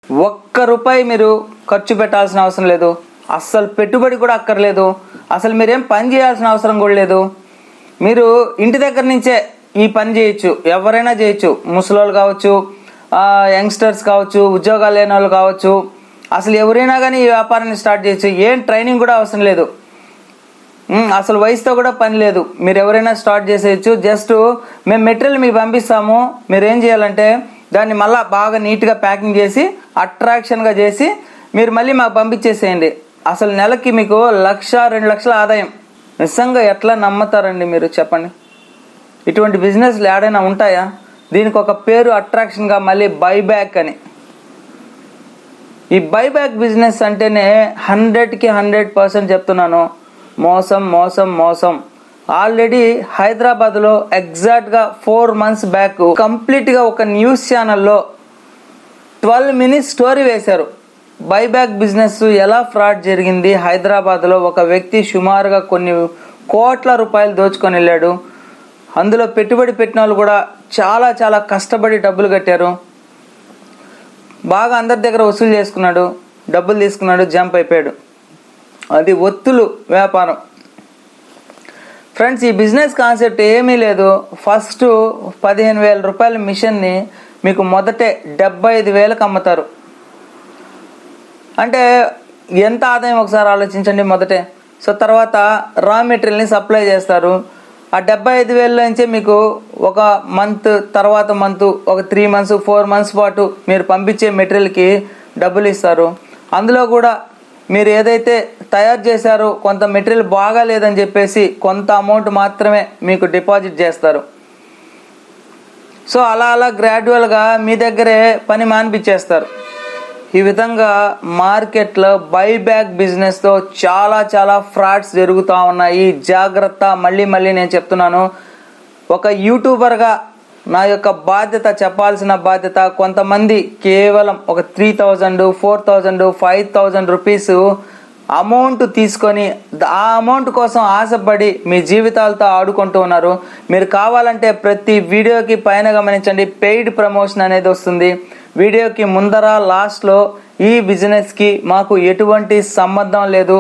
ఒక్క రూపాయి మీరు ఖర్చు పెట్టాల్సిన అవసరం లేదు అస్సలు పెట్టుబడి కూడా అక్కర్లేదు అసలు మీరేం పని చేయాల్సిన అవసరం కూడా లేదు మీరు ఇంటి దగ్గర నుంచే ఈ పని చేయొచ్చు ఎవరైనా చేయొచ్చు ముసలోళ్ళు కావచ్చు ఆ, యంగ్స్టర్స్ కావచ్చు ఉద్యోగాలు లేని వాళ్ళు కావచ్చు అసలు ఎవరైనా కానీ ఈ వ్యాపారాన్ని స్టార్ట్ చేయొచ్చు ఏం ట్రైనింగ్ కూడా అవసరం లేదు ఉమ్, అసలు వయసుతో కూడా పని లేదు మీరు ఎవరైనా స్టార్ట్ చేసేయచ్చు జస్ట్ మేము మెటీరియల్ మీకు పంపిస్తాము మీరు ఏం చేయాలంటే దాన్ని మళ్ళీ బాగా నీట్గా ప్యాకింగ్ చేసి అట్రాక్షన్గా చేసి మీరు మళ్ళీ మాకు పంపించేసేయండి అసలు నెలకి మీకు లక్ష రెండు లక్షల ఆదాయం నిజంగా ఎట్లా నమ్ముతారండి మీరు చెప్పండి ఇటువంటి బిజినెస్లు ఏడైనా ఉంటాయా దీనికి ఒక పేరు అట్రాక్షన్గా మళ్ళీ బైబ్యాక్ అని ఈ బైబ్యాక్ బిజినెస్ అంటేనే హండ్రెడ్కి హండ్రెడ్ పర్సెంట్ చెప్తున్నాను మోసం మోసం మోసం ఆల్రెడీ హైదరాబాద్లో ఎగ్జాక్ట్గా ఫోర్ మంత్స్ బ్యాక్ కంప్లీట్గా ఒక న్యూస్ ఛానల్లో ట్వెల్వ్ మినిట్స్ స్టోరీ వేశారు బైబ్యాక్ బిజినెస్ ఎలా ఫ్రాడ్ జరిగింది హైదరాబాద్లో ఒక వ్యక్తి సుమారుగా కొన్ని కోట్ల రూపాయలు దోచుకొని వెళ్ళాడు అందులో పెట్టుబడి పెట్టిన వాళ్ళు కూడా చాలా చాలా కష్టపడి డబ్బులు కట్టారు బాగా అందరి దగ్గర వసూలు చేసుకున్నాడు డబ్బులు తీసుకున్నాడు జంప్ అయిపోయాడు అది ఒత్తులు వ్యాపారం ఫ్రెండ్స్ ఈ బిజినెస్ కాన్సెప్ట్ ఏమీ లేదు ఫస్ట్ పదిహేను వేల రూపాయల మిషన్ని మీకు మొదటే డెబ్బై ఐదు వేలకు అమ్ముతారు అంటే ఎంత ఆదాయం ఒకసారి ఆలోచించండి మొదటే సో తర్వాత రా మెటీరియల్ని సప్లై చేస్తారు ఆ డెబ్బై ఐదు వేల నుంచే మీకు ఒక మంత్ తర్వాత మంత్ ఒక త్రీ మంత్స్ ఫోర్ మంత్స్ పాటు మీరు పంపించే మెటీరియల్కి డబ్బులు ఇస్తారు అందులో కూడా మీరు ఏదైతే తయారు చేశారో కొంత మెటీరియల్ బాగాలేదని చెప్పేసి కొంత అమౌంట్ మాత్రమే మీకు డిపాజిట్ చేస్తారు సో అలా అలా గ్రాడ్యువల్గా మీ దగ్గరే పని మానిపించేస్తారు ఈ విధంగా మార్కెట్లో బైబ్యాక్ బిజినెస్తో చాలా చాలా ఫ్రాడ్స్ జరుగుతూ ఉన్నాయి జాగ్రత్త మళ్ళీ మళ్ళీ నేను చెప్తున్నాను ఒక యూట్యూబర్గా నా యొక్క బాధ్యత చెప్పాల్సిన బాధ్యత కొంతమంది కేవలం ఒక three thousand four thousand five thousand rupees amount తీసుకొని ద- ఆ అమౌంట్ కోసం ఆశపడి మీ జీవితాలతో ఆడుకుంటూ ఉన్నారు మీరు కావాలంటే ప్రతి వీడియోకి పైన గమనించండి పెయిడ్ ప్రమోషన్ అనేది వస్తుంది వీడియోకి ముందర లాస్ట్లో ఈ బిజినెస్కి మాకు ఎటువంటి సంబంధం లేదు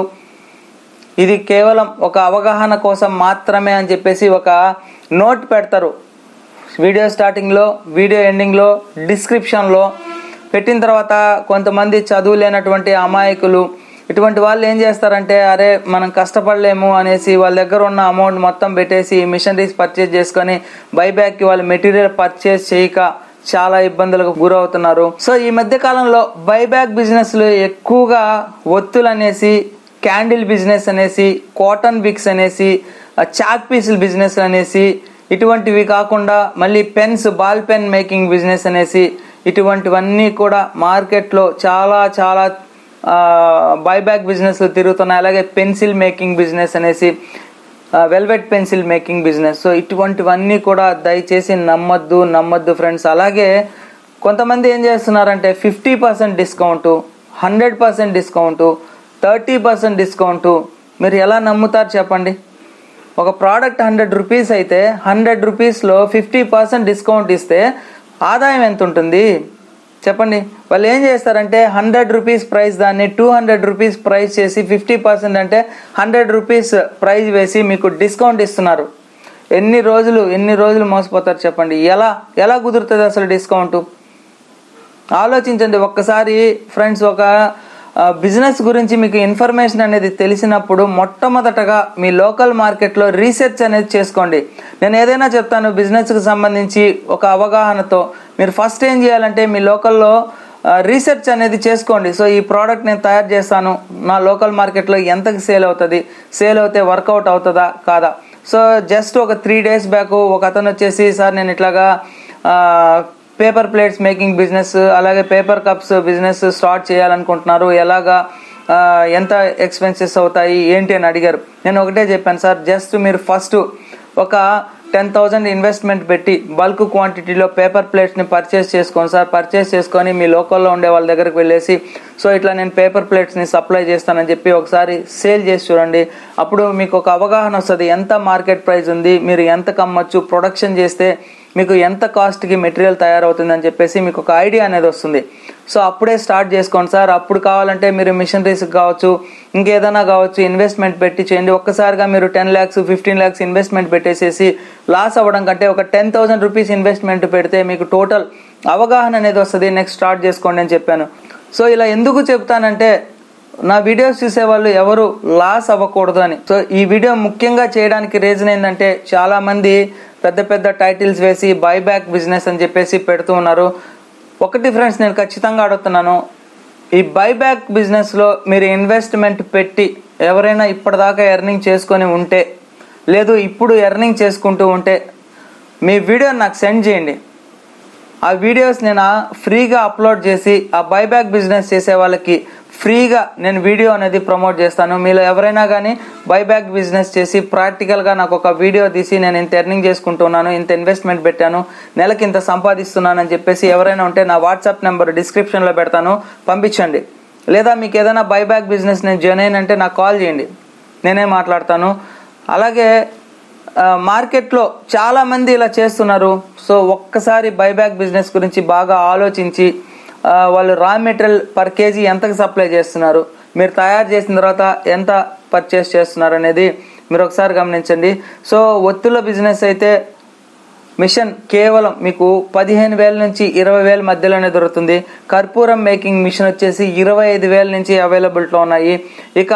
ఇది కేవలం ఒక అవగాహన కోసం మాత్రమే అని చెప్పేసి ఒక నోట్ పెడతారు వీడియో స్టార్టింగ్లో వీడియో ఎండింగ్లో డిస్క్రిప్షన్లో పెట్టిన తర్వాత కొంతమంది చదువు లేనటువంటి అమాయకులు ఇటువంటి వాళ్ళు ఏం చేస్తారంటే అరే మనం కష్టపడలేము అనేసి వాళ్ళ దగ్గర ఉన్న అమౌంట్ మొత్తం పెట్టేసి మిషనరీస్ పర్చేజ్ చేసుకొని బైబ్యాక్కి వాళ్ళు మెటీరియల్ పర్చేజ్ చేయక చాలా ఇబ్బందులకు గురవుతున్నారు సో ఈ మధ్య కాలంలో బైబ్యాక్ బిజినెస్లు ఎక్కువగా ఒత్తులు అనేసి క్యాండిల్ బిజినెస్ అనేసి కాటన్ బిక్స్ అనేసి ఆ చాక్ పీసుల బిజినెస్ అనేసి ఇటువంటివి కాకుండా మళ్ళీ pens ball pen making business అనేసి ఇటువంటివన్నీ కూడా మార్కెట్లో చాలా చాలా బైబ్యాక్ బిజినెస్ తిరుగుతున్నాయి అలాగే పెన్సిల్ మేకింగ్ బిజినెస్ అనేసి velvet pencil making business so ఇటువంటివన్నీ కూడా దయచేసి నమ్మొద్దు నమ్మొద్దు ఫ్రెండ్స్ అలాగే కొంతమంది ఏం చేస్తున్నారంటే fifty percent discount hundred percent discount thirty percent discount మీరు ఎలా నమ్ముతారు చెప్పండి ఒక ప్రోడక్ట్ హండ్రెడ్ రూపీస్ అయితే హండ్రెడ్ రూపీస్లో ఫిఫ్టీ పర్సెంట్ డిస్కౌంట్ ఇస్తే ఆదాయం ఎంత ఉంటుంది చెప్పండి వాళ్ళు ఏం చేస్తారంటే హండ్రెడ్ రూపీస్ ప్రైస్ దాన్ని టూ హండ్రెడ్ రూపీస్ ప్రైస్ చేసి ఫిఫ్టీ పర్సెంట్ అంటే హండ్రెడ్ రూపీస్ ప్రైస్ వేసి మీకు డిస్కౌంట్ ఇస్తున్నారు ఎన్ని రోజులు ఎన్ని రోజులు మోసపోతారు చెప్పండి ఎలా ఎలా కుదురుతుంది అసలు డిస్కౌంట్ ఆలోచించండి ఒక్కసారి ఫ్రెండ్స్ ఒక ఆ, బిజినెస్ గురించి మీకు ఇన్ఫర్మేషన్ అనేది తెలిసినప్పుడు మొట్టమొదటగా మీ లోకల్ మార్కెట్లో రీసెర్చ్ అనేది చేసుకోండి నేను ఏదైనా చెప్తాను బిజినెస్కి సంబంధించి ఒక అవగాహనతో మీరు ఫస్ట్ ఏం చేయాలంటే మీ లోకల్లో రీసెర్చ్ అనేది చేసుకోండి సో ఈ ప్రోడక్ట్ నేను తయారు చేస్తాను నా లోకల్ మార్కెట్లో ఎంతకి సేల్ అవుతుంది సేల్ అవుతే వర్కౌట్ అవుతుందా కాదా సో జస్ట్ ఒక త్రీ డేస్ బ్యాక్ ఒక అతను వచ్చేసి సార్ నేను ఇట్లాగా ఆ, పేపర్ ప్లేట్స్ మేకింగ్ బిజినెస్ అలాగే పేపర్ కప్స్ బిజినెస్ స్టార్ట్ చేయాలనుకుంటున్నారు ఎలాగా ఆ, ఎంత ఎక్స్పెన్సెస్ అవుతాయి ఏంటి అని అడిగారు నేను ఒకటే చెప్పాను సార్ జస్ట్ మీరు ఫస్ట్ ఒక టెన్ థౌజండ్ ఇన్వెస్ట్మెంట్ పెట్టి బల్క్ క్వాంటిటీలో పేపర్ ప్లేట్స్ని పర్చేస్ చేసుకోండి సార్ పర్చేస్ చేసుకొని మీ లోకల్లో ఉండే వాళ్ళ దగ్గరికి వెళ్ళేసి సో ఇట్లా నేను పేపర్ ప్లేట్స్ని సప్లై చేస్తానని చెప్పి ఒకసారి సేల్ చేసి చూడండి అప్పుడు మీకు ఒక అవగాహన వస్తుంది ఎంత మార్కెట్ ప్రైస్ ఉంది మీరు ఎంత కమ్మచ్చు ప్రొడక్షన్ చేస్తే మీకు ఎంత కాస్ట్కి మెటీరియల్ తయారవుతుంది అని చెప్పేసి మీకు ఒక ఐడియా అనేది వస్తుంది సో అప్పుడే స్టార్ట్ చేసుకోండి సార్ అప్పుడు కావాలంటే మీరు మిషనరీస్కి కావచ్చు ఇంకేదైనా కావచ్చు ఇన్వెస్ట్మెంట్ పెట్టి చేయండి ఒక్కసారిగా మీరు ten lakhs fifteen lakhs investment పెట్టేసేసి లాస్ అవ్వడం కంటే ఒక టెన్ థౌసండ్ రూపీస్ ఇన్వెస్ట్మెంట్ పెడితే మీకు టోటల్ అవగాహన అనేది వస్తుంది నెక్స్ట్ స్టార్ట్ చేసుకోండి అని చెప్పాను సో ఇలా ఎందుకు చెప్తానంటే నా వీడియోస్ చూసే వాళ్ళు ఎవరు లాస్ అవ్వకూడదు అని సో ఈ వీడియో ముఖ్యంగా చేయడానికి రీజన్ ఏంటంటే చాలా మంది పెద్ద పెద్ద టైటిల్స్ వేసి బైబ్యాక్ బిజినెస్ అని చెప్పేసి పెడుతూ ఉన్నారు ఒకటి ఫ్రెండ్స్ నేను ఖచ్చితంగా అడుగుతున్నాను ఈ బైబ్యాక్ బిజినెస్లో మీరు ఇన్వెస్ట్మెంట్ పెట్టి ఎవరైనా ఇప్పటిదాకా ఎర్నింగ్ చేసుకొని ఉంటే లేదు ఇప్పుడు ఎర్నింగ్ చేసుకుంటూ ఉంటే మీ వీడియో నాకు సెండ్ చేయండి ఆ వీడియోస్ నేను ఫ్రీగా అప్లోడ్ చేసి ఆ బైబ్యాక్ బిజినెస్ చేసే వాళ్ళకి ఫ్రీగా నేను వీడియో అనేది ప్రమోట్ చేస్తాను మీలో ఎవరైనా కానీ బైబ్యాక్ బిజినెస్ చేసి ప్రాక్టికల్గా నాకు ఒక వీడియో తీసి నేను ఇంత ఎర్నింగ్ చేసుకుంటున్నాను ఇంత ఇన్వెస్ట్మెంట్ పెట్టాను నెలకి ఇంత సంపాదిస్తున్నాను అని చెప్పేసి ఎవరైనా ఉంటే నా వాట్సాప్ నెంబర్ డిస్క్రిప్షన్లో పెడతాను పంపించండి లేదా మీకు ఏదైనా బైబ్యాక్ బిజినెస్ నేను జాయిన్ అయినంటే నాకు కాల్ చేయండి నేనే మాట్లాడతాను అలాగే ఆ, మార్కెట్లో చాలా మంది ఇలా చేస్తున్నారు సో ఒక్కసారి బైబ్యాక్ బిజినెస్ గురించి బాగా ఆలోచించి ఆ, వాళ్ళు రా మెటీరియల్ పర్ కేజీ ఎంతకు సప్లై చేస్తున్నారు మీరు తయారు చేసిన తర్వాత ఎంత పర్చేస్ చేస్తున్నారు అనేది మీరు ఒకసారి గమనించండి సో ఒత్తుల బిజినెస్ అయితే మిషన్ కేవలం మీకు పదిహేను వేల నుంచి ఇరవై వేల మధ్యలోనే దొరుకుతుంది కర్పూరం మేకింగ్ మిషన్ వచ్చేసి ఇరవై ఐదు వేల నుంచి అవైలబిలిటీలో ఉన్నాయి ఇక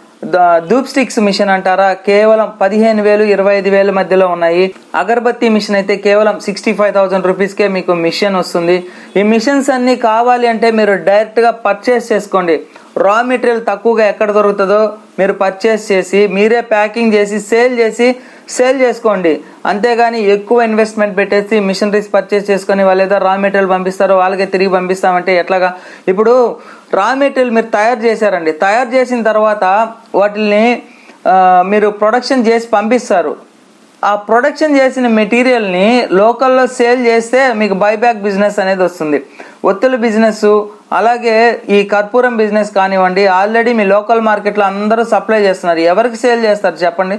ద- ధూప్ స్టిక్స్ మిషన్ అంటారా కేవలం పదిహేను వేలు ఇరవై ఐదు వేల మధ్యలో ఉన్నాయి అగరబత్తి మిషన్ అయితే కేవలం సిక్స్టీ ఫైవ్ థౌసండ్ రూపీస్కే మీకు మిషన్ వస్తుంది ఈ మిషన్స్ అన్ని కావాలి అంటే మీరు డైరెక్ట్గా పర్చేస్ చేసుకోండి రా మెటీరియల్ తక్కువగా ఎక్కడ దొరుకుతుందో మీరు పర్చేస్ చేసి మీరే ప్యాకింగ్ చేసి సేల్ చేసి సేల్ చేసుకోండి అంతేగాని ఎక్కువ ఇన్వెస్ట్మెంట్ పెట్టేసి మిషనరీస్ పర్చేస్ చేసుకొని వాళ్ళు ఏదో రా మెటీరియల్ పంపిస్తారో వాళ్ళకే తిరిగి పంపిస్తామంటే ఎట్లాగా ఇప్పుడు రా మెటీరియల్ మీరు తయారు చేశారండి తయారు చేసిన తర్వాత వాటిని ఆ, మీరు ప్రొడక్షన్ చేసి పంపిస్తారు ఆ ప్రొడక్షన్ చేసిన మెటీరియల్ని లోకల్లో సేల్ చేస్తే మీకు బైబ్యాక్ బిజినెస్ అనేది వస్తుంది ఒత్తుల బిజినెస్ అలాగే ఈ కర్పూరం బిజినెస్ కానివ్వండి ఆల్రెడీ మీ లోకల్ మార్కెట్లో అందరూ సప్లై చేస్తున్నారు ఎవరికి సేల్ చేస్తారు చెప్పండి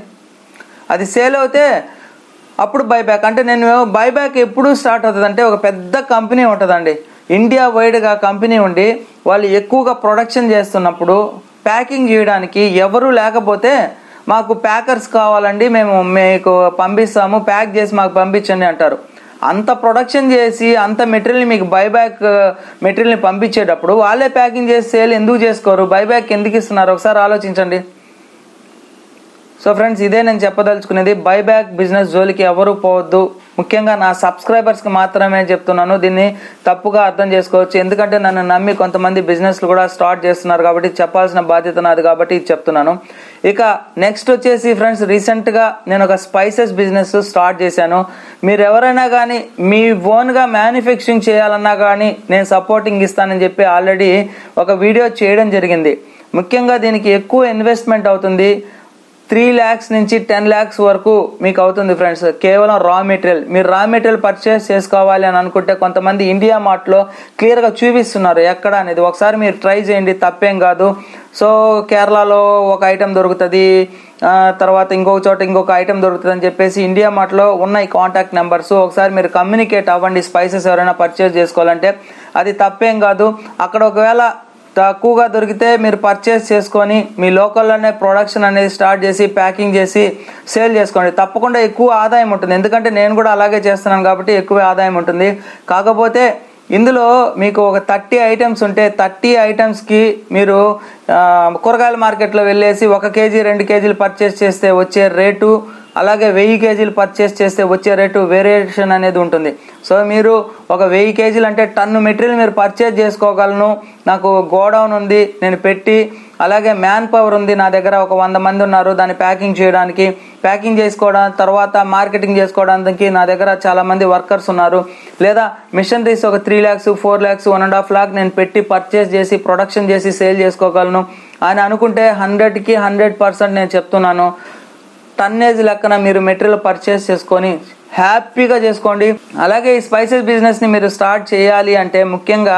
అది సేల్ అవుతే అప్పుడు బైబ్యాక్ అంటే నేను బైబ్యాక్ ఎప్పుడు స్టార్ట్ అవుతుంది అంటే ఒక పెద్ద కంపెనీ ఉంటుందండి ఇండియా వైడ్గా కంపెనీ ఉండి వాళ్ళు ఎక్కువగా ప్రొడక్షన్ చేస్తున్నప్పుడు ప్యాకింగ్ చేయడానికి ఎవరు లేకపోతే మాకు ప్యాకర్స్ కావాలండి మేము మీకు పంపిస్తాము ప్యాక్ చేసి మాకు పంపించండి అంటారు అంత ప్రొడక్షన్ చేసి అంత మెటీరియల్ మీకు బైబ్యాక్ మెటీరియల్ని పంపించేటప్పుడు వాళ్ళే ప్యాకింగ్ చేసి సేల్ ఎందుకు చేసుకోరు బైబ్యాక్ ఎందుకు ఇస్తున్నారు ఒకసారి ఆలోచించండి సో ఫ్రెండ్స్ ఇదే నేను చెప్పదలుచుకునేది బైబ్యాక్ బిజినెస్ జోలికి ఎవరు పోవద్దు ముఖ్యంగా నా సబ్స్క్రైబర్స్కి మాత్రమే చెప్తున్నాను దీన్ని తప్పుగా అర్థం చేసుకోవచ్చు ఎందుకంటే నన్ను నమ్మి కొంతమంది బిజినెస్లు కూడా స్టార్ట్ చేస్తున్నారు కాబట్టి చెప్పాల్సిన బాధ్యత నాది కాబట్టి ఇది చెప్తున్నాను ఇక నెక్స్ట్ వచ్చేసి ఫ్రెండ్స్ రీసెంట్గా నేను ఒక స్పైసెస్ బిజినెస్ స్టార్ట్ చేశాను మీరు ఎవరైనా కానీ మీ ఓన్గా మ్యానుఫ్యాక్చరింగ్ చేయాలన్నా కానీ నేను సపోర్టింగ్ ఇస్తానని చెప్పి ఆల్రెడీ ఒక వీడియో చేయడం జరిగింది ముఖ్యంగా దీనికి ఎక్కువ ఇన్వెస్ట్మెంట్ అవుతుంది త్రీ ల్యాక్స్ నుంచి టెన్ ల్యాక్స్ వరకు మీకు అవుతుంది ఫ్రెండ్స్ కేవలం రా మెటీరియల్ మీరు రా మెటీరియల్ పర్చేస్ చేసుకోవాలి అని అనుకుంటే కొంతమంది ఇండియా మార్ట్లో క్లియర్గా చూపిస్తున్నారు ఎక్కడ అనేది ఒకసారి మీరు ట్రై చేయండి తప్పేం కాదు సో కేరళలో ఒక ఐటెం దొరుకుతుంది ఆ, తర్వాత ఇంకొక చోట ఇంకొక ఐటెం దొరుకుతుంది అని చెప్పేసి ఇండియా మార్ట్లో ఉన్నాయి కాంటాక్ట్ నెంబర్స్ ఒకసారి మీరు కమ్యూనికేట్ అవ్వండి స్పైసెస్ ఎవరైనా పర్చేస్ చేసుకోవాలంటే అది తప్పేం కాదు అక్కడ ఒకవేళ తక్కువగా దొరికితే మీరు పర్చేస్ చేసుకొని మీ లోకల్లోనే ప్రొడక్షన్ అనేది స్టార్ట్ చేసి ప్యాకింగ్ చేసి సేల్ చేసుకోండి తప్పకుండా ఎక్కువ ఆదాయం ఉంటుంది ఎందుకంటే నేను కూడా అలాగే చేస్తున్నాను కాబట్టి ఎక్కువ ఆదాయం ఉంటుంది కాకపోతే ఇందులో మీకు ఒక థర్టీ ఐటమ్స్ ఉంటే థర్టీ ఐటమ్స్కి మీరు ఆ, కూరగాయల మార్కెట్లో వెళ్ళేసి ఒక కేజీ రెండు కేజీలు పర్చేస్ చేస్తే వచ్చే రేటు అలాగే వెయ్యి కేజీలు పర్చేస్ చేస్తే వచ్చే రేటు వేరియేషన్ అనేది ఉంటుంది సో మీరు ఒక వెయ్యి కేజీలు అంటే టన్ను మెటీరియల్ మీరు పర్చేస్ చేసుకోగలను నాకు గోడౌన్ ఉంది నేను పెట్టి అలాగే మ్యాన్ పవర్ ఉంది నా దగ్గర ఒక వంద మంది ఉన్నారు దాన్ని ప్యాకింగ్ చేయడానికి ప్యాకింగ్ చేసుకోవడం తర్వాత మార్కెటింగ్ చేసుకోవడానికి నా దగ్గర చాలా మంది వర్కర్స్ ఉన్నారు లేదా మిషనరీస్ ఒక three lakhs four lakhs one and half lakh నేను పెట్టి పర్చేస్ చేసి ప్రొడక్షన్ చేసి సేల్ చేసుకోగలను అని అనుకుంటే హండ్రెడ్కి హండ్రెడ్ పర్సెంట్ నేను చెప్తున్నాను టన్నేజ్ లెక్కన మీరు మెటీరియల్ పర్చేస్ చేసుకొని హ్యాపీగా చేసుకోండి అలాగే ఈ స్పైసెస్ బిజినెస్ని మీరు స్టార్ట్ చేయాలి అంటే ముఖ్యంగా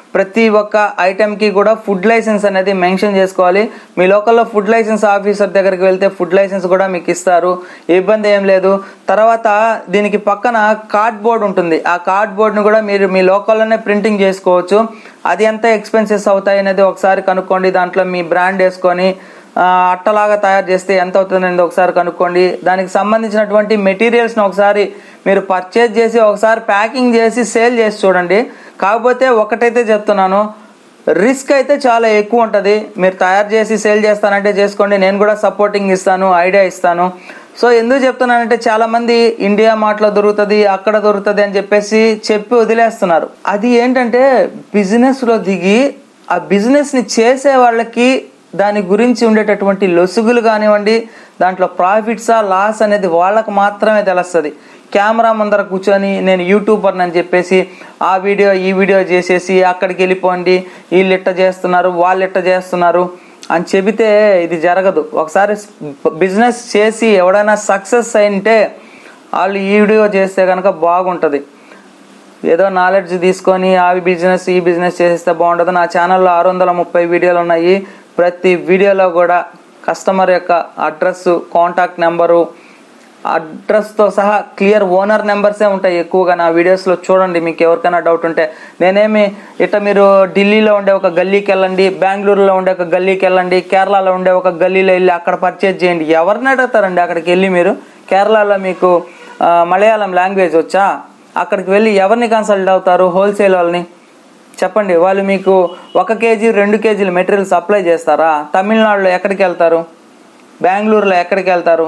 ప్రతి ఒక్క ఐటెంకి కూడా ఫుడ్ లైసెన్స్ అనేది మెన్షన్ చేసుకోవాలి మీ లోకల్లో ఫుడ్ లైసెన్స్ ఆఫీసర్ దగ్గరికి వెళ్తే ఫుడ్ లైసెన్స్ కూడా మీకు ఇస్తారు ఇబ్బంది ఏం లేదు తర్వాత దీనికి పక్కన కార్డ్ బోర్డ్ ఉంటుంది ఆ కార్డ్ బోర్డ్ని కూడా మీరు మీ లోకల్లోనే ప్రింటింగ్ చేసుకోవచ్చు అది ఎంత ఎక్స్పెన్సెస్ అవుతాయి అనేది ఒకసారి కనుక్కోండి దాంట్లో మీ బ్రాండ్ వేసుకొని ఆ, అట్టలాగా తయారు చేస్తే ఎంత అవుతుందని ఒకసారి కనుక్కోండి దానికి సంబంధించినటువంటి మెటీరియల్స్ని ఒకసారి మీరు పర్చేజ్ చేసి ఒకసారి ప్యాకింగ్ చేసి సేల్ చేసి చూడండి కాకపోతే ఒకటైతే చెప్తున్నాను రిస్క్ అయితే చాలా ఎక్కువ ఉంటుంది మీరు తయారు చేసి సేల్ చేస్తానంటే చేసుకోండి నేను కూడా సపోర్టింగ్ ఇస్తాను ఐడియా ఇస్తాను సో ఎందుకు చెప్తున్నానంటే చాలా మంది ఇండియా మార్ట్లో దొరుకుతుంది అక్కడ దొరుకుతుంది అని చెప్పేసి చెప్పి వదిలేస్తున్నారు అది ఏంటంటే బిజినెస్లో దిగి ఆ బిజినెస్ని చేసే వాళ్ళకి దాని గురించి ఉండేటటువంటి లొసుగులు కానివ్వండి దాంట్లో ప్రాఫిట్సా లాస్ అనేది వాళ్ళకి మాత్రమే తెలుస్తుంది కెమెరా ముందర కూర్చొని నేను యూట్యూబర్ అని చెప్పేసి ఆ వీడియో ఈ వీడియో చేసేసి అక్కడికి వెళ్ళిపోండి వీళ్ళు ఇట్ట చేస్తున్నారు వాళ్ళు ఇట్ట చేస్తున్నారు అని చెబితే ఇది జరగదు ఒకసారి బిజినెస్ చేసి ఎవడైనా సక్సెస్ అయింటే వాళ్ళు ఈ వీడియో చేస్తే కనుక బాగుంటుంది ఏదో నాలెడ్జ్ తీసుకొని ఆ బిజినెస్ ఈ బిజినెస్ చేస్తే బాగుంటుంది నా ఛానల్లో ఆరు వందల ముప్పై వీడియోలు ఉన్నాయి ప్రతి వీడియోలో కూడా కస్టమర్ యొక్క అడ్రస్ కాంటాక్ట్ నెంబరు అడ్రస్తో సహా క్లియర్ ఓనర్ నెంబర్సే ఉంటాయి ఎక్కువగా నా వీడియోస్లో చూడండి మీకు ఎవరికైనా డౌట్ ఉంటే నేనేమి ఇట్ట మీరు ఢిల్లీలో ఉండే ఒక గల్లీకి వెళ్ళండి బెంగళూరులో ఉండే ఒక గల్లీకి వెళ్ళండి కేరళలో ఉండే ఒక గల్లీలో వెళ్ళి అక్కడ పర్చేజ్ చేయండి ఎవరిని అడుగుతారండి అక్కడికి వెళ్ళి మీరు కేరళలో మీకు ఆ, మలయాళం లాంగ్వేజ్ వచ్చా అక్కడికి వెళ్ళి ఎవరిని కన్సల్ట్ అవుతారు హోల్సేల్ వాళ్ళని చెప్పండి వాళ్ళు మీకు ఒక కేజీ రెండు కేజీలు మెటీరియల్ సప్లై చేస్తారా తమిళనాడులో ఎక్కడికి వెళ్తారు బెంగళూరులో ఎక్కడికి వెళ్తారు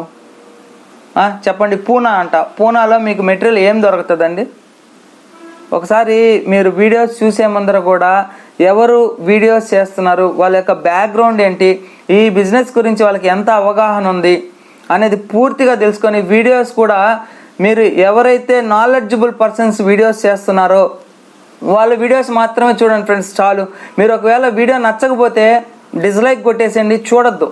ఆ, చెప్పండి పూనా అంట పూనాలో మీకు మెటీరియల్ ఏం దొరుకుతుందండి ఒకసారి మీరు వీడియోస్ చూసే ముందర కూడా ఎవరు వీడియోస్ చేస్తున్నారు వాళ్ళ యొక్క బ్యాక్గ్రౌండ్ ఏంటి ఈ బిజినెస్ గురించి వాళ్ళకి ఎంత అవగాహన ఉంది అనేది పూర్తిగా తెలుసుకొని వీడియోస్ కూడా మీరు ఎవరైతే నాలెడ్జబుల్ పర్సన్స్ వీడియోస్ చేస్తున్నారో వాళ్ళ వీడియోస్ మాత్రమే చూడండి ఫ్రెండ్స్ చాలు మీరు ఒకవేళ వీడియో నచ్చకపోతే డిస్లైక్ కొట్టేసేయండి చూడొద్దు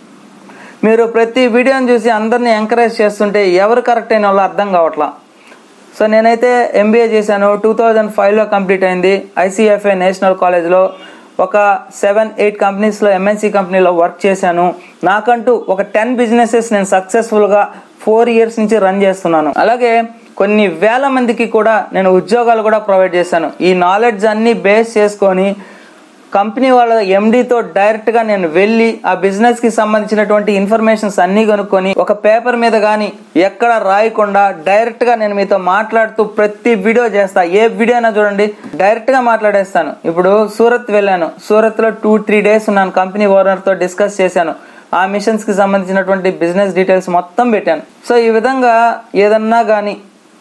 మీరు ప్రతి వీడియోని చూసి అందరినీ ఎంకరేజ్ చేస్తుంటే ఎవరు కరెక్ట్ అయిన వాళ్ళు అర్థం కావట్లా సో నేనైతే ఎంబీఏ చేశాను టూ థౌజండ్ ఫైవ్లో కంప్లీట్ అయింది ఐసీఎఫ్ఏ నేషనల్ కాలేజ్లో ఒక సెవెన్ ఎయిట్ కంపెనీస్లో ఎంఎన్సీ కంపెనీలో వర్క్ చేశాను నాకంటూ ఒక టెన్ బిజినెసెస్ నేను సక్సెస్ఫుల్గా ఫోర్ ఇయర్స్ నుంచి రన్ చేస్తున్నాను అలాగే కొన్ని వేల మందికి కూడా నేను ఉద్యోగాలు కూడా ప్రొవైడ్ చేశాను ఈ నాలెడ్జ్ అన్ని బేస్ చేసుకొని కంపెనీ వాళ్ళ ఎండితో డైరెక్ట్ గా నేను వెళ్ళి ఆ బిజినెస్ కి సంబంధించినటువంటి ఇన్ఫర్మేషన్స్ అన్ని కొనుక్కొని ఒక పేపర్ మీద కానీ ఎక్కడ రాయకుండా డైరెక్ట్ గా నేను మీతో మాట్లాడుతూ ప్రతి వీడియో చేస్తా ఏ వీడియో అయినా చూడండి డైరెక్ట్ గా మాట్లాడేస్తాను ఇప్పుడు సూరత్ వెళ్ళాను సూరత్ లో టూ త్రీ డేస్ ఉన్నాను కంపెనీ ఓనర్ తో డిస్కస్ చేశాను ఆ మిషన్స్ కి సంబంధించినటువంటి బిజినెస్ డీటెయిల్స్ మొత్తం పెట్టాను సో ఈ విధంగా ఏదన్నా కానీ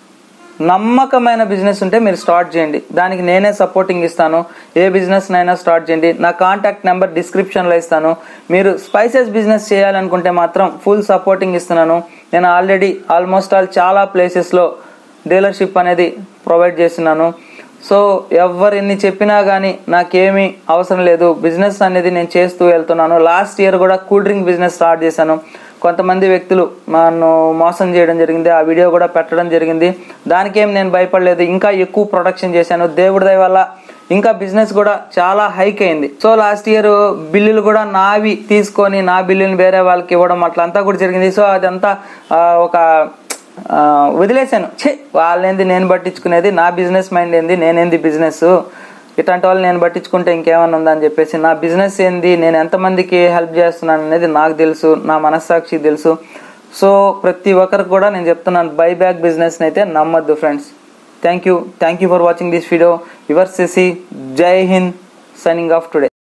నమ్మకమైన బిజినెస్ ఉంటే మీరు స్టార్ట్ చేయండి దానికి నేనే సపోర్టింగ్ ఇస్తాను ఏ బిజినెస్ నైనా స్టార్ట్ చేయండి నా కాంటాక్ట్ నెంబర్ డిస్క్రిప్షన్లో ఇస్తాను మీరు స్పైసెస్ బిజినెస్ చేయాలనుకుంటే మాత్రం ఫుల్ సపోర్టింగ్ ఇస్తున్నాను నేను ఆల్రెడీ ఆల్మోస్ట్ ఆల్ చాలా ప్లేసెస్లో డీలర్షిప్ అనేది ప్రొవైడ్ చేస్తున్నాను సో ఎవరు ఎన్ని చెప్పినా కానీ నాకేమీ అవసరం లేదు బిజినెస్ అనేది నేను చేస్తూ వెళ్తున్నాను లాస్ట్ ఇయర్ కూడా కూల్ డ్రింక్ బిజినెస్ స్టార్ట్ చేశాను కొంతమంది వ్యక్తులు నన్ను మోసం చేయడం జరిగింది ఆ వీడియో కూడా పెట్టడం జరిగింది దానికేం నేను భయపడలేదు ఇంకా ఎక్కువ ప్రొడక్షన్ చేశాను దేవుడి దయ వల్ల ఇంకా బిజినెస్ కూడా చాలా హైక్ అయింది సో లాస్ట్ ఇయర్ బిల్లులు కూడా నావి తీసుకొని నా బిల్లుని వేరే వాళ్ళకి ఇవ్వడం అట్లంతా కూడా జరిగింది సో అదంతా ఆ, ఒక ఆ, వదిలేశాను ఛే వాళ్ళేంది నేను పట్టించుకునేది నా బిజినెస్ మైండ్ ఏంది నేనేంది బిజినెస్ ఇట్లాంటి వాళ్ళు నేను పట్టించుకుంటే ఇంకేమైనా ఉందని చెప్పేసి నా బిజినెస్ ఏంది నేను ఎంతమందికి హెల్ప్ చేస్తున్నాను అనేది నాకు తెలుసు నా మనస్సాక్షి తెలుసు సో ప్రతి ఒక్కరికి కూడా నేను చెప్తున్నాను బై బ్యాక్ బిజినెస్ని అయితే నమ్మొద్దు friends thank you thank you for watching this video your సెసి జై హింద్ signing off today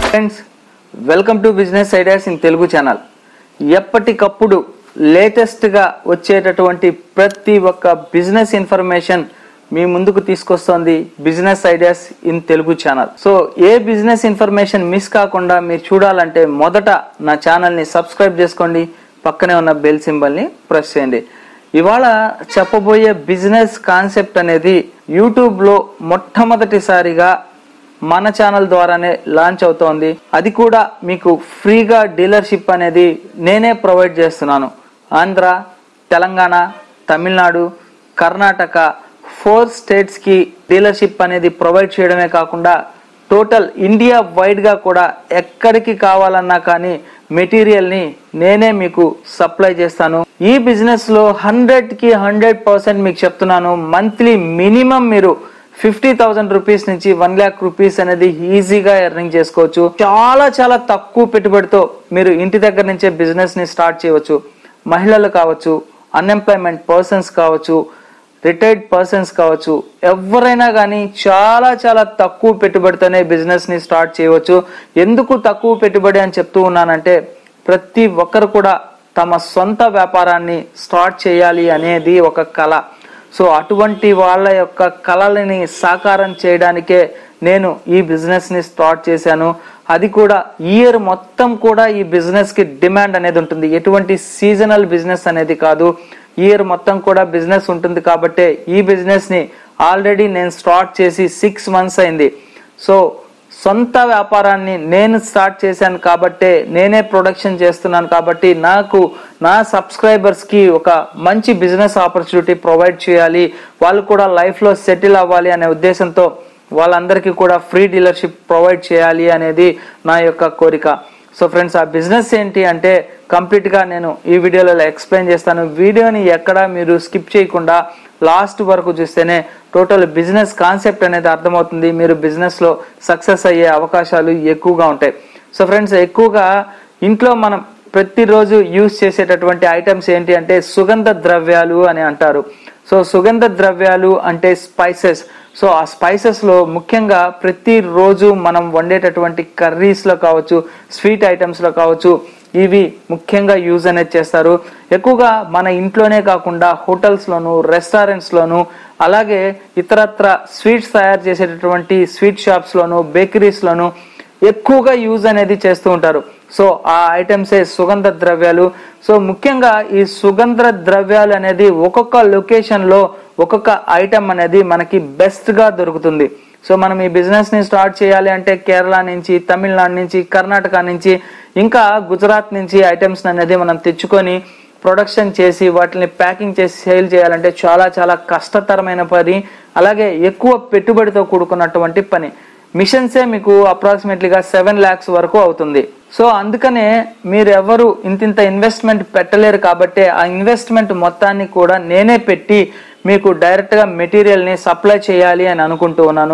friends welcome to business ideas in Telugu channel ఎప్పటికప్పుడు లేటెస్ట్గా వచ్చేటటువంటి ప్రతి ఒక్క బిజినెస్ ఇన్ఫర్మేషన్ మీ ముందుకు తీసుకొస్తోంది business ideas in Telugu channel so ఏ బిజినెస్ ఇన్ఫర్మేషన్ మిస్ కాకుండా మీరు చూడాలంటే మొదట నా ఛానల్ని సబ్స్క్రైబ్ చేసుకోండి పక్కనే ఉన్న బెల్ సింబల్ని ప్రెస్ చేయండి ఇవాళ చెప్పబోయే బిజినెస్ కాన్సెప్ట్ అనేది యూట్యూబ్లో మొట్టమొదటిసారిగా మన ఛానల్ ద్వారానే లాంచ్ అవుతోంది అది కూడా మీకు ఫ్రీగా డీలర్షిప్ అనేది నేనే ప్రొవైడ్ చేస్తున్నాను ఆంధ్ర తెలంగాణ తమిళనాడు కర్ణాటక ఫోర్ స్టేట్స్కి డీలర్షిప్ అనేది ప్రొవైడ్ చేయడమే కాకుండా టోటల్ ఇండియా వైడ్గా కూడా ఎక్కడికి కావాలన్నా కానీ మెటీరియల్ని నేనే మీకు సప్లై చేస్తాను ఈ బిజినెస్లో హండ్రెడ్కి హండ్రెడ్ పర్సెంట్ మీకు చెప్తున్నాను మంత్లీ మినిమం మీరు ఫిఫ్టీ థౌసండ్ రూపీస్ నుంచి వన్ ల్యాక్ రూపీస్ అనేది ఈజీగా ఎర్నింగ్ చేసుకోవచ్చు చాలా చాలా తక్కువ పెట్టుబడితో మీరు ఇంటి దగ్గర నుంచే బిజినెస్ ని స్టార్ట్ చేయవచ్చు మహిళలు కావచ్చు అన్ఎంప్లాయ్మెంట్ పర్సన్స్ కావచ్చు రిటైర్డ్ పర్సన్స్ కావచ్చు ఎవరైనా కానీ చాలా చాలా తక్కువ పెట్టుబడితోనే బిజినెస్ ని స్టార్ట్ చేయవచ్చు ఎందుకు తక్కువ పెట్టుబడి అని చెప్తూ ఉన్నానంటే ప్రతి ఒక్కరు కూడా తమ సొంత వ్యాపారాన్ని స్టార్ట్ చేయాలి అనేది ఒక కళ సో అటువంటి వాళ్ళ యొక్క కళలని సాకారం చేయడానికే నేను ఈ బిజినెస్ ని స్టార్ట్ చేశాను అది కూడా ఇయర్ మొత్తం కూడా ఈ బిజినెస్ కి డిమాండ్ అనేది ఉంటుంది ఎటువంటి సీజనల్ బిజినెస్ అనేది కాదు ఇయర్ మొత్తం కూడా బిజినెస్ ఉంటుంది కాబట్టి ఈ బిజినెస్ ని ఆల్రెడీ నేను స్టార్ట్ చేసి సిక్స్ మంత్స్ అయింది సో సొంత వ్యాపారాన్ని నేను స్టార్ట్ చేశాను కాబట్టే నేనే ప్రొడక్షన్ చేస్తున్నాను కాబట్టి నాకు నా సబ్స్క్రైబర్స్ కి ఒక మంచి బిజినెస్ ఆపర్చునిటీ ప్రొవైడ్ చేయాలి వాళ్ళు కూడా లైఫ్ లో సెటిల్ అవ్వాలి అనే ఉద్దేశంతో వాళ్ళందరికీ కూడా ఫ్రీ డీలర్షిప్ ప్రొవైడ్ చేయాలి అనేది నా యొక్క కోరిక సో ఫ్రెండ్స్ ఆ బిజినెస్ ఏంటి అంటే కంప్లీట్ గా నేను ఈ వీడియోలో ఎక్స్ప్లెయిన్ చేస్తాను వీడియోని ఎక్కడ మీరు స్కిప్ చేయకుండా లాస్ట్ వరకు చూస్తేనే టోటల్ బిజినెస్ కాన్సెప్ట్ అనేది అర్థమవుతుంది మీరు బిజినెస్ లో సక్సెస్ అయ్యే అవకాశాలు ఎక్కువగా ఉంటాయి సో ఫ్రెండ్స్ ఎక్కువగా ఇంట్లో మనం ప్రతిరోజు యూజ్ చేసేటటువంటి ఐటమ్స్ ఏంటి అంటే సుగంధ ద్రవ్యాలు అని అంటారు సో సుగంధ ద్రవ్యాలు అంటే స్పైసెస్ సో ఆ స్పైసెస్ లో ముఖ్యంగా ప్రతిరోజు మనం వండేటటువంటి కర్రీస్ లో కావచ్చు స్వీట్ ఐటమ్స్ లో కావచ్చు ఇవి ముఖ్యంగా యూజ్ అనేది చేస్తారు ఎక్కువగా మన ఇంట్లోనే కాకుండా హోటల్స్ లోను రెస్టారెంట్స్ లోను అలాగే ఇతరత్ర స్వీట్స్ తయారు చేసేటటువంటి స్వీట్ షాప్స్ లోను బేకరీస్ లోను ఎక్కువగా యూజ్ అనేది చేస్తూ ఉంటారు సో ఆ ఐటమ్సే సుగంధ ద్రవ్యాలు సో ముఖ్యంగా ఈ సుగంధ ద్రవ్యాలు అనేది ఒక్కొక్క లొకేషన్ లో ఒక్కొక్క ఐటమ్ అనేది మనకి బెస్ట్ గా దొరుకుతుంది సో మనం ఈ బిజినెస్ ని స్టార్ట్ చేయాలి అంటే కేరళ నుంచి తమిళనాడు నుంచి కర్ణాటక నుంచి ఇంకా గుజరాత్ నుంచి ఐటమ్స్ అనేది మనం తెచ్చుకొని ప్రొడక్షన్ చేసి వాటిని ప్యాకింగ్ చేసి సేల్ చేయాలంటే చాలా చాలా కష్టతరమైన పని అలాగే ఎక్కువ పెట్టుబడితో కూడుకున్నటువంటి పని మిషన్సే మీకు అప్రాక్సిమేట్లీగా సెవెన్ ల్యాక్స్ వరకు అవుతుంది సో అందుకనే మీరెవరు ఇంతింత ఇన్వెస్ట్మెంట్ పెట్టలేరు కాబట్టి ఆ ఇన్వెస్ట్మెంట్ మొత్తాన్ని కూడా నేనే పెట్టి మీకు డైరెక్ట్గా మెటీరియల్ని సప్లై చేయాలి అని అనుకుంటూ ఉన్నాను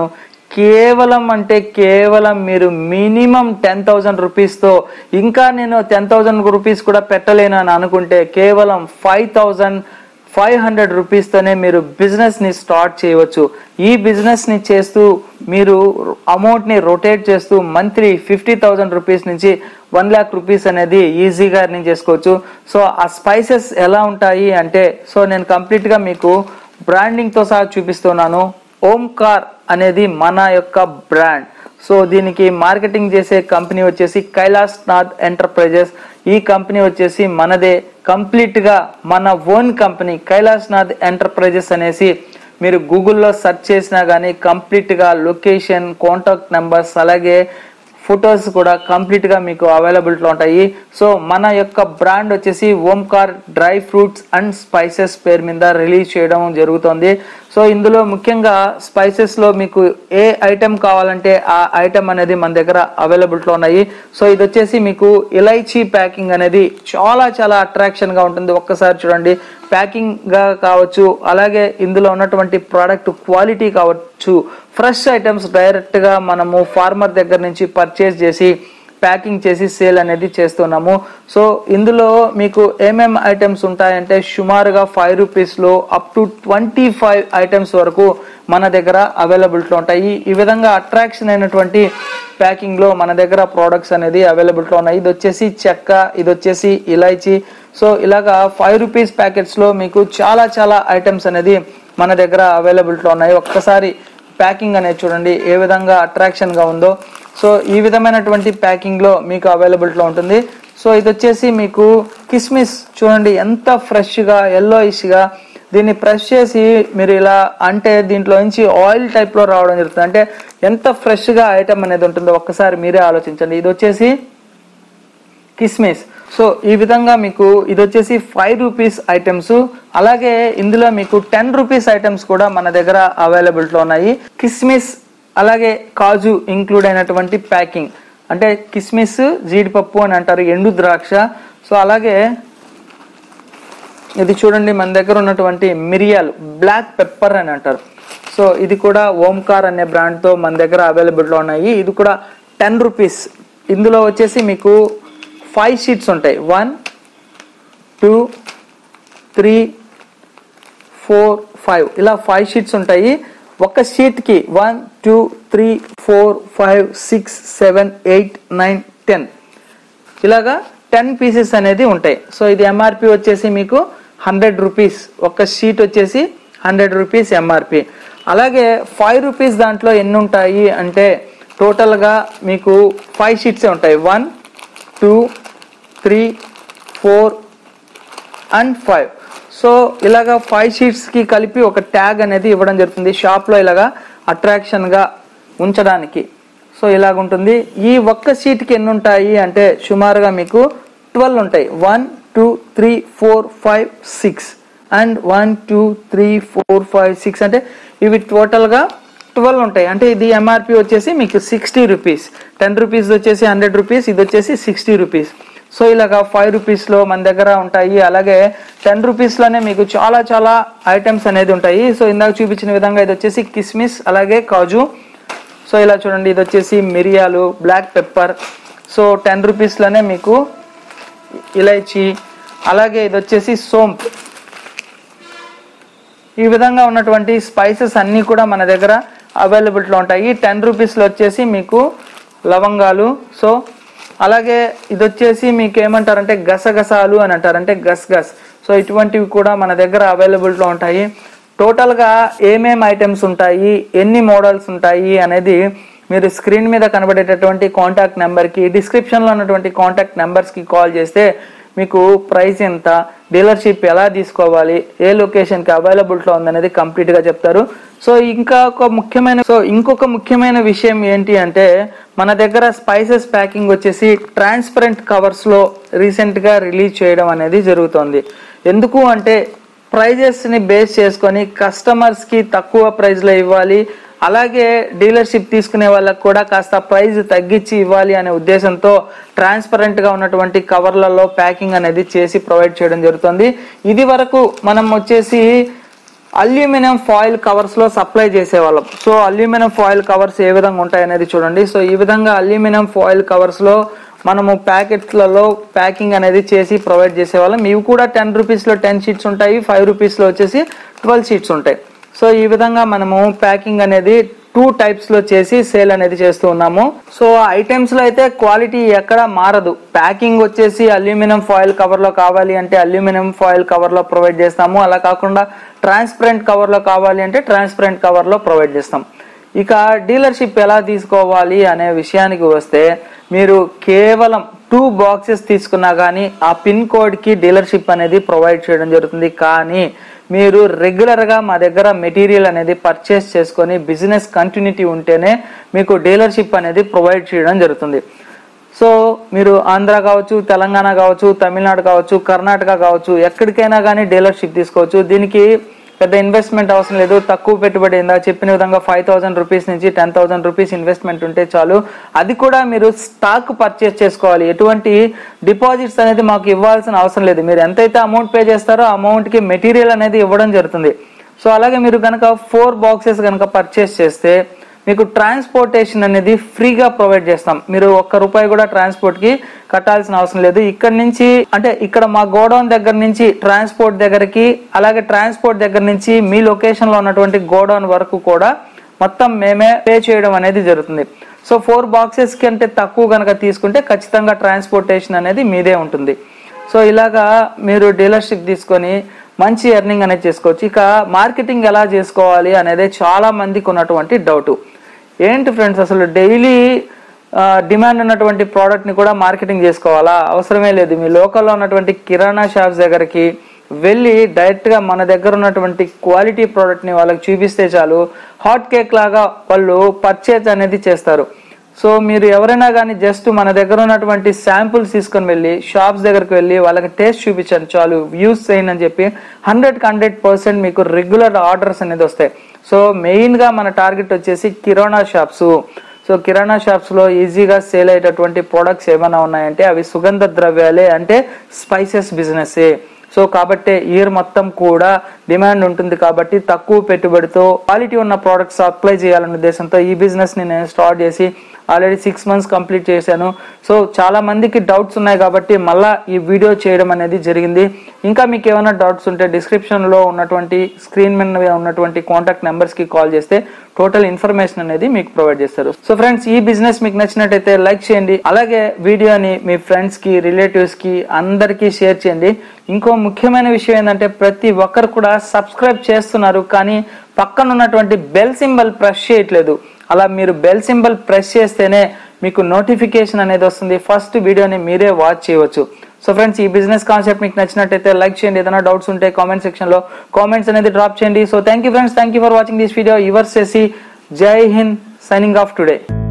కేవలం అంటే కేవలం మీరు మినిమం టెన్ థౌజండ్ రూపీస్తో ఇంకా నేను టెన్ థౌజండ్ రూపీస్ కూడా పెట్టలేను అని అనుకుంటే కేవలం ఫైవ్ థౌజండ్ ఫైవ్ హండ్రెడ్ రూపీస్తోనే మీరు బిజినెస్ని స్టార్ట్ చేయవచ్చు ఈ బిజినెస్ని చేస్తూ మీరు అమౌంట్ని రొటేట్ చేస్తూ మంత్లీ ఫిఫ్టీ థౌజండ్ రూపీస్ నుంచి వన్ ల్యాక్ రూపీస్ అనేది ఈజీగా ఎర్నింగ్ చేసుకోవచ్చు సో ఆ స్పైసెస్ ఎలా ఉంటాయి అంటే సో నేను కంప్లీట్గా మీకు బ్రాండింగ్తో సహా చూపిస్తున్నాను ఓంకార్ అనేది మన యొక్క బ్రాండ్ సో దీనికి మార్కెటింగ్ చేసే కంపెనీ వచ్చేసి కైలాస్ నాథ్ ఎంటర్ప్రైజెస్ ఈ కంపెనీ వచ్చేసి మనదే కంప్లీట్ గా మన own company Kailas Nath enterprises అనేసి మీరు గూగుల్లో సెర్చ్ చేసినా కానీ కంప్లీట్ గా లొకేషన్ కాంటాక్ట్ నెంబర్స్ అలాగే ఫొటోస్ కూడా కంప్లీట్ గా మీకు అవైలబిలిటీలో ఉంటాయి సో మన యొక్క బ్రాండ్ వచ్చేసి Omkar dry fruits and spices పేరు మీద రిలీజ్ చేయడం జరుగుతుంది సో ఇందులో ముఖ్యంగా స్పైసెస్ లో మీకు ఏ ఐటెం కావాలంటే ఆ ఐటెం అనేది మన దగ్గర అవైలబిలిటీలో ఉన్నాయి సో ఇది వచ్చేసి మీకు ఇలైచీ ప్యాకింగ్ అనేది చాలా చాలా అట్రాక్షన్ గా ఉంటుంది ఒక్కసారి చూడండి ప్యాకింగ్ గా కావచ్చు అలాగే ఇందులో ఉన్నటువంటి ప్రోడక్ట్ క్వాలిటీ కావచ్చు ఫ్రెష్ ఐటమ్స్ డైరెక్ట్ గా మనము ఫార్మర్ దగ్గర నుంచి పర్చేస్ చేసి ప్యాకింగ్ చేసి సేల్ అనేది చేస్తున్నాము సో ఇందులో మీకు ఏమేం ఐటమ్స్ ఉంటాయంటే సుమారుగా ఫైవ్ రూపీస్లో up to twenty five items వరకు మన దగ్గర అవైలబిలిటీలో ఉంటాయి ఈ విధంగా అట్రాక్షన్ అయినటువంటి ప్యాకింగ్లో మన దగ్గర ప్రోడక్ట్స్ అనేది అవైలబిలిటీలో ఉన్నాయి ఇది వచ్చేసి చెక్క ఇది వచ్చేసి ఇలైచి సో ఇలాగా ఫైవ్ రూపీస్ ప్యాకెట్స్లో మీకు చాలా చాలా ఐటమ్స్ అనేది మన దగ్గర అవైలబిలిటీలో ఉన్నాయి ఒక్కసారి ప్యాకింగ్ అనేది చూడండి ఏ విధంగా అట్రాక్షన్గా ఉందో సో ఈ విధమైనటువంటి ప్యాకింగ్లో మీకు అవైలబిలిటీలో ఉంటుంది సో ఇది వచ్చేసి మీకు కిస్మిస్ చూడండి ఎంత ఫ్రెష్గా ఎల్లోయిష్గా దీన్ని ప్రెస్ చేసి మీరు ఇలా అంటే దీంట్లో నుంచి ఆయిల్ టైప్లో రావడం జరుగుతుంది అంటే ఎంత ఫ్రెష్గా ఐటమ్ అనేది ఉంటుందో ఒక్కసారి మీరే ఆలోచించండి ఇది వచ్చేసి కిస్మిస్ సో ఈ విధంగా మీకు ఇది వచ్చేసి ఫైవ్ రూపీస్ ఐటమ్స్ అలాగే ఇందులో మీకు టెన్ రూపీస్ ఐటమ్స్ కూడా మన దగ్గర అవైలబిలిటీలో ఉన్నాయి కిస్మిస్ అలాగే కాజు ఇంక్లూడ్ అయినటువంటి ప్యాకింగ్ అంటే కిస్మిస్ జీడిపప్పు అని అంటారు ఎండు ద్రాక్ష సో అలాగే ఇది చూడండి మన దగ్గర ఉన్నటువంటి మిరియాలు బ్లాక్ పెప్పర్ అని అంటారు సో ఇది కూడా ఓంకార్ అనే బ్రాండ్తో మన దగ్గర అవైలబిలిటీలో ఉన్నాయి ఇది కూడా టెన్ రూపీస్ ఇందులో వచ్చేసి మీకు ఫైవ్ షీట్స్ ఉంటాయి one two three four five ఇలా ఫైవ్ షీట్స్ ఉంటాయి ఒక షీట్కి one two three four five six seven eight nine ten ఇలాగా టెన్ పీసెస్ అనేది ఉంటాయి సో ఇది ఎంఆర్పి వచ్చేసి మీకు హండ్రెడ్ రూపీస్ ఒక షీట్ వచ్చేసి హండ్రెడ్ రూపీస్ ఎంఆర్పి అలాగే ఫైవ్ రూపీస్ దాంట్లో ఎన్ని ఉంటాయి అంటే టోటల్గా మీకు ఫైవ్ షీట్సే ఉంటాయి one two three four and five so ఇలాగా ఫైవ్ షీట్స్కి కలిపి ఒక ట్యాగ్ అనేది ఇవ్వడం జరుగుతుంది షాప్లో ఇలాగా అట్రాక్షన్గా ఉంచడానికి సో ఇలాగ ఉంటుంది ఈ ఒక్క షీట్కి ఎన్ని ఉంటాయి అంటే సుమారుగా మీకు ట్వెల్వ్ ఉంటాయి one two three four five six and one two three four five six అంటే ఇవి టోటల్గా ట్వెల్వ్ ఉంటాయి అంటే ఇది ఎంఆర్పి వచ్చేసి మీకు సిక్స్టీ రూపీస్ టెన్ రూపీస్ వచ్చేసి హండ్రెడ్ రూపీస్ ఇది వచ్చేసి సిక్స్టీ రూపీస్ సో ఇలాగా ఫైవ్ రూపీస్లో మన దగ్గర ఉంటాయి అలాగే టెన్ రూపీస్లోనే మీకు చాలా చాలా ఐటమ్స్ అనేది ఉంటాయి సో ఇందాక చూపించిన విధంగా ఇది వచ్చేసి కిస్మిస్ అలాగే కాజు సో ఇలా చూడండి ఇది వచ్చేసి మిరియాలు బ్లాక్ పెప్పర్ సో టెన్ రూపీస్లోనే మీకు ఇలైచి అలాగే ఇది వచ్చేసి సోంప్ ఈ విధంగా ఉన్నటువంటి స్పైసెస్ అన్నీ కూడా మన దగ్గర అవైలబిలిటీలో ఉంటాయి టెన్ రూపీస్లో వచ్చేసి మీకు లవంగాలు సో అలాగే ఇది వచ్చేసి మీకు ఏమంటారంటే గసగసాలు అని అంటారు అంటే గస్ గస్ సో ఇటువంటివి కూడా మన దగ్గర అవైలబిలిటీలో ఉంటాయి టోటల్గా ఏమేం ఐటమ్స్ ఉంటాయి ఎన్ని మోడల్స్ ఉంటాయి అనేది మీరు స్క్రీన్ మీద కనబడేటటువంటి కాంటాక్ట్ నెంబర్కి డిస్క్రిప్షన్లో ఉన్నటువంటి కాంటాక్ట్ నెంబర్స్కి కాల్ చేస్తే మీకు ప్రైస్ ఎంత డీలర్షిప్ ఎలా తీసుకోవాలి ఏ లొకేషన్కి అవైలబిలిటీలో ఉందనేది కంప్లీట్గా చెప్తారు సో ఇంకా ఒక ముఖ్యమైన సో ఇంకొక ముఖ్యమైన విషయం ఏంటి అంటే మన దగ్గర స్పైసెస్ ప్యాకింగ్ వచ్చేసి ట్రాన్స్పరెంట్ కవర్స్లో రీసెంట్గా రిలీజ్ చేయడం అనేది జరుగుతుంది ఎందుకు అంటే ప్రైజెస్ని బేస్ చేసుకొని కస్టమర్స్కి తక్కువ ప్రైస్లో ఇవ్వాలి అలాగే డీలర్షిప్ తీసుకునే వాళ్ళకి కూడా కాస్త ప్రైస్ తగ్గించి ఇవ్వాలి అనే ఉద్దేశంతో ట్రాన్స్పరెంట్గా ఉన్నటువంటి కవర్లలో ప్యాకింగ్ అనేది చేసి ప్రొవైడ్ చేయడం జరుగుతుంది ఇది వరకు మనం వచ్చేసి అల్యూమినియం ఫాయిల్ కవర్స్ లో సప్లై చేసేవాళ్ళం సో అల్యూమినియం ఫాయిల్ కవర్స్ ఏ విధంగా ఉంటాయి అనేది చూడండి సో ఈ విధంగా అల్యూమినియం ఫాయిల్ కవర్స్ లో మనము ప్యాకెట్లలో ప్యాకింగ్ అనేది చేసి ప్రొవైడ్ చేసేవాళ్ళం ఇవి కూడా టెన్ రూపీస్లో టెన్ షీట్స్ ఉంటాయి ఫైవ్ రూపీస్లో వచ్చేసి ట్వెల్వ్ షీట్స్ ఉంటాయి సో ఈ విధంగా మనము ప్యాకింగ్ అనేది టూ టైప్స్ లో చేసి సేల్ అనేది చేస్తూ ఉన్నాము సో ఐటమ్స్ లో అయితే క్వాలిటీ ఎక్కడ మారదు ప్యాకింగ్ వచ్చేసి అల్యూమినియం ఫాయిల్ కవర్ లో కావాలి అంటే అల్యూమినియం ఫాయిల్ కవర్ లో ప్రొవైడ్ చేస్తాము అలా కాకుండా ట్రాన్స్పరెంట్ కవర్ లో కావాలి అంటే ట్రాన్స్పరెంట్ కవర్ లో ప్రొవైడ్ చేస్తాం ఇక డీలర్షిప్ ఎలా తీసుకోవాలి అనే విషయానికి వస్తే మీరు కేవలం టూ బాక్సెస్ తీసుకున్నా కానీ ఆ పిన్ కోడ్కి డీలర్షిప్ అనేది ప్రొవైడ్ చేయడం జరుగుతుంది కానీ మీరు రెగ్యులర్గా మా దగ్గర మెటీరియల్ అనేది పర్చేస్ చేసుకొని బిజినెస్ కంటిన్యూటీ ఉంటేనే మీకు డీలర్షిప్ అనేది ప్రొవైడ్ చేయడం జరుగుతుంది సో మీరు ఆంధ్ర కావచ్చు తెలంగాణ కావచ్చు తమిళనాడు కావచ్చు కర్ణాటక కావచ్చు ఎక్కడికైనా కానీ డీలర్షిప్ తీసుకోవచ్చు దీనికి పెద్ద ఇన్వెస్ట్మెంట్ అవసరం లేదు తక్కువ పెట్టుబడి ఇందా చెప్పిన విధంగా ఫైవ్ థౌసండ్ రూపీస్ నుంచి టెన్ థౌసండ్ రూపీస్ ఇన్వెస్ట్మెంట్ ఉంటే చాలు అది కూడా మీరు స్టాక్ పర్చేస్ చేసుకోవాలి ఎటువంటి డిపాజిట్స్ అనేది మాకు ఇవ్వాల్సిన అవసరం లేదు మీరు ఎంతైతే అమౌంట్ పే చేస్తారో ఆ అమౌంట్కి మెటీరియల్ అనేది ఇవ్వడం జరుగుతుంది సో అలాగే మీరు కనుక ఫోర్ బాక్సెస్ కనుక పర్చేస్ చేస్తే మీకు ట్రాన్స్పోర్టేషన్ అనేది ఫ్రీగా ప్రొవైడ్ చేస్తాం మీరు ఒక్క రూపాయి కూడా ట్రాన్స్పోర్ట్ కి కట్టాల్సిన అవసరం లేదు ఇక్కడ నుంచి అంటే ఇక్కడ మా గోడౌన్ దగ్గర నుంచి ట్రాన్స్పోర్ట్ దగ్గరికి అలాగే ట్రాన్స్పోర్ట్ దగ్గర నుంచి మీ లొకేషన్ లో ఉన్నటువంటి గోడౌన్ వరకు కూడా మొత్తం మేమే పే చేయడం అనేది జరుగుతుంది సో ఫోర్ బాక్సెస్ కంటే తక్కువ కనుక తీసుకుంటే ఖచ్చితంగా ట్రాన్స్పోర్టేషన్ అనేది మీదే ఉంటుంది సో ఇలాగా మీరు డీలర్షిప్ తీసుకొని మంచి ఎర్నింగ్ అనేది చేసుకోవచ్చు ఇక మార్కెటింగ్ ఎలా చేసుకోవాలి అనేది చాలా మందికి ఉన్నటువంటి డౌట్ ఏంటి ఫ్రెండ్స్ అసలు డైలీ డిమాండ్ ఉన్నటువంటి ప్రోడక్ట్ని కూడా మార్కెటింగ్ చేసుకోవాలా అవసరమే లేదు మీ లోకల్లో ఉన్నటువంటి కిరాణా షాప్స్ దగ్గరికి వెళ్ళి డైరెక్ట్గా మన దగ్గర ఉన్నటువంటి క్వాలిటీ ప్రోడక్ట్ని వాళ్ళకి చూపిస్తే చాలు హాట్ కేక్ లాగా వాళ్ళు పర్చేజ్ అనేది చేస్తారు సో మీరు ఎవరైనా కానీ జస్ట్ మన దగ్గర ఉన్నటువంటి శాంపుల్స్ తీసుకొని వెళ్ళి షాప్స్ దగ్గరికి వెళ్ళి వాళ్ళకి టేస్ట్ చూపించండి చాలు వ్యూస్ చేయండి అని చెప్పి హండ్రెడ్ హండ్రెడ్ పర్సెంట్ మీకు రెగ్యులర్ ఆర్డర్స్ అనేది వస్తాయి సో మెయిన్గా మన టార్గెట్ వచ్చేసి కిరాణా షాప్స్ సో కిరాణా షాప్స్లో ఈజీగా సేల్ అయ్యేటటువంటి ప్రోడక్ట్స్ ఏమైనా ఉన్నాయంటే అవి సుగంధ ద్రవ్యాలే అంటే స్పైసెస్ బిజినెస్ సో కాబట్టి ఇయర్ మొత్తం కూడా డిమాండ్ ఉంటుంది కాబట్టి తక్కువ పెట్టుబడితో క్వాలిటీ ఉన్న ప్రోడక్ట్స్ అప్లై చేయాలనే ఉద్దేశంతో ఈ బిజినెస్ ని నేను స్టార్ట్ చేసి ఆల్రెడీ సిక్స్ మంత్స్ కంప్లీట్ చేశాను సో చాలా మందికి డౌట్స్ ఉన్నాయి కాబట్టి మళ్ళా ఈ వీడియో చేయడం అనేది జరిగింది ఇంకా మీకు ఏమైనా డౌట్స్ ఉంటే డిస్క్రిప్షన్ లో ఉన్నటువంటి స్క్రీన్ మీద ఉన్నటువంటి కాంటాక్ట్ నెంబర్స్ కి కాల్ చేస్తే టోటల్ ఇన్ఫర్మేషన్ అనేది మీకు ప్రొవైడ్ చేస్తారు సో ఫ్రెండ్స్ ఈ బిజినెస్ మీకు నచ్చినట్టయితే లైక్ చేయండి అలాగే వీడియోని మీ ఫ్రెండ్స్ కి రిలేటివ్స్ కి అందరికీ షేర్ చేయండి ఇంకో ముఖ్యమైన విషయం ఏంటంటే ప్రతి ఒక్కరు కూడా సబ్స్క్రైబ్ చేస్తున్నారు కానీ పక్కన ఉన్నటువంటి బెల్ సింబల్ ప్రెస్ చేయట్లేదు అలా మీరు బెల్ సింబల్ ప్రెస్ చేస్తేనే మీకు నోటిఫికేషన్ అనేది వస్తుంది ఫస్ట్ వీడియోని మీరే వాచ్ చేయవచ్చు సో ఫ్రెండ్స్ ఈ బిజినెస్ కాన్సెప్ట్ మీకు నచ్చినట్టయితే లైక్ చేయండి ఏదైనా డౌట్స్ ఉంటే కామెంట్ సెక్షన్ లో కామెంట్స్ అనేది డ్రాప్ చేయండి so thank you friends thank you for watching this video your సెసి జై హింద్ సైనింగ్ ఆఫ్ టుడే